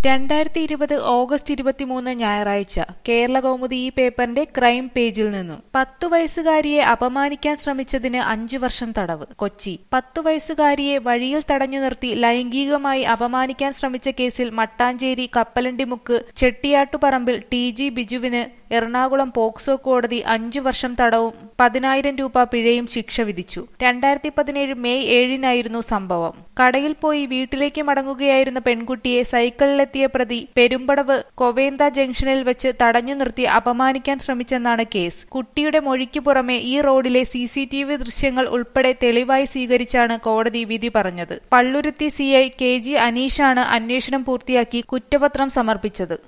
രണ്ടായിരത്തി ഇരുപത് ഓഗസ്റ്റ് ഇരുപത്തിമൂന്ന് ഞായറാഴ്ച കേരള കൗമുദി ഈ പേപ്പറിന്റെ ക്രൈം പേജിൽ നിന്നു പത്തു വയസ്സുകാരിയെ അപമാനിക്കാൻ ശ്രമിച്ചതിന് അഞ്ചു വർഷം തടവ് കൊച്ചി പത്തു വയസ്സുകാരിയെ വഴിയിൽ തടഞ്ഞു നിർത്തി ലൈംഗികമായി അപമാനിക്കാൻ ശ്രമിച്ച കേസിൽ മട്ടാഞ്ചേരി കപ്പലണ്ടിമുക്ക് ചെട്ടിയാട്ടുപറമ്പിൽ ടി ജി ബിജുവിന് എറണാകുളം പോക്സോ കോടതി അഞ്ചു വർഷം തടവും പതിനായിരം രൂപ പിഴയും ശിക്ഷ വിധിച്ചു രണ്ടായിരത്തി പതിനേഴ് മെയ് ഏഴിനായിരുന്നു സംഭവം കടയിൽ പോയി വീട്ടിലേക്ക് മടങ്ങുകയായിരുന്ന പെൺകുട്ടിയെ സൈക്കിളിലെത്തിയ പ്രതി പെരുമ്പടവ് കൊവേന്ത ജംഗ്ഷനിൽ വെച്ച് തടഞ്ഞു നിർത്തി അപമാനിക്കാൻ ശ്രമിച്ചെന്നാണ് കേസ് കുട്ടിയുടെ മൊഴിക്കു പുറമെ ഈ റോഡിലെ സി സി ടി വി ദൃശ്യങ്ങൾ ഉൾപ്പെടെ തെളിവായി സ്വീകരിച്ചാണ് കോടതി വിധി പറഞ്ഞത് പള്ളുരുത്തി സിഐ കെ ജി അനീഷാണ് അന്വേഷണം പൂർത്തിയാക്കി കുറ്റപത്രം സമർപ്പിച്ചത്